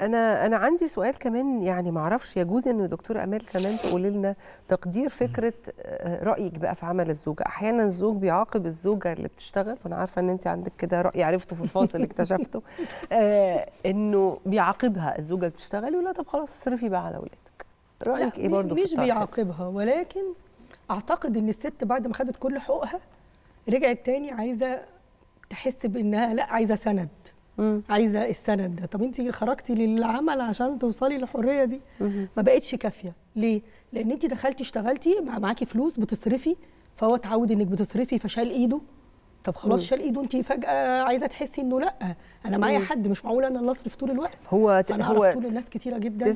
انا انا عندي سؤال كمان يعني ما اعرفش يجوز ان دكتور امال كمان تقولي لنا تقدير فكره آه، رايك بقى في عمل الزوجه احيانا الزوج بيعاقب الزوجه اللي بتشتغل وانا عارفه ان انت عندك كده راي عرفته في الفاصل اكتشفته آه انه بيعاقبها الزوجه اللي بتشتغل يقول لها طب خلاص اصرفي بقى على اولادك رايك ايه لا، برضه مش بيعاقبها ولكن اعتقد ان الست بعد ما خدت كل حقوقها رجعت تاني عايزه تحس بانها لا عايزه سند عايزه السند ده طب انت خرجتي للعمل عشان توصلي للحريه دي ما بقتش كافيه ليه لان انت دخلتي اشتغلتي مع معاكي فلوس بتصرفي فهو اتعود انك بتصرفي فشال ايده طب خلاص مم. شال ايده انت فجاه عايزه تحسي انه لا انا معايا مم. حد مش معقول انا اللي اصرف طول الوقت هو انا هو اعرف طول الناس كتيره جدا 99%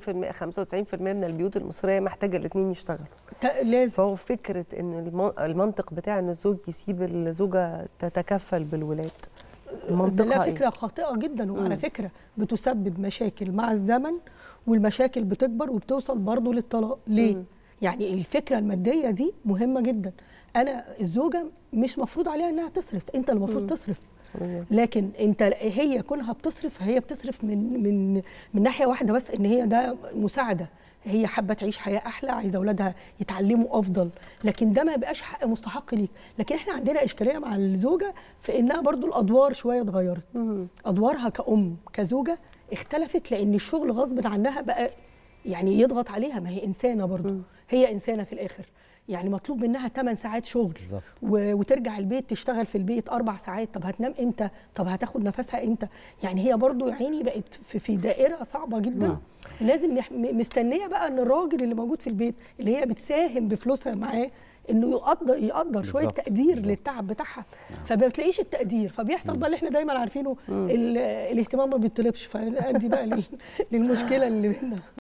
95% من البيوت المصريه محتاجه الاثنين يشتغلوا تا- لازم فهو فكره ان الم- المنطق بتاع ان الزوج يسيب الزوجه تتكفل بالولاد ده منطقها لا إيه؟ فكره خاطئه جدا وعلى مم. فكره بتسبب مشاكل مع الزمن والمشاكل بتكبر وبتوصل برضه للطلاق ليه مم. يعني الفكره الماديه دي مهمه جدا انا الزوجه مش مفروض عليها انها تصرف انت اللي المفروض مم. تصرف مم. لكن انت هي كونها بتصرف هي بتصرف من من من ناحيه واحده بس ان هي ده مساعده هي حابه تعيش حياه احلى عايزه اولادها يتعلموا افضل لكن ده ما يبقاش حق مستحق ليك لكن احنا عندنا اشكاليه مع الزوجه في انها برضو الادوار شويه اتغيرت مم. ادوارها كأم كزوجه اختلفت لان الشغل غصب عنها بقى يعني يضغط عليها ما هي انسانه برضو مم. هي انسانه في الاخر يعني مطلوب منها 8 ساعات شغل بالظبط و- وترجع البيت تشتغل في البيت اربع ساعات طب هتنام امتى طب هتاخد نفسها امتى يعني هي برضو يا عيني بقت في, في دائره صعبه جدا نعم. لازم يح- م- مستنيه بقى ان الراجل اللي موجود في البيت اللي هي بتساهم بفلوسها معاه انه يقدر يقدر شويه بالظبط، تقدير بالظبط. للتعب بتاعها فما بتلاقيش التقدير فبيحصل بقى اللي احنا دايما عارفينه ال- الاهتمام ما بيطلبش فادي بقى لل- للمشكله اللي بينا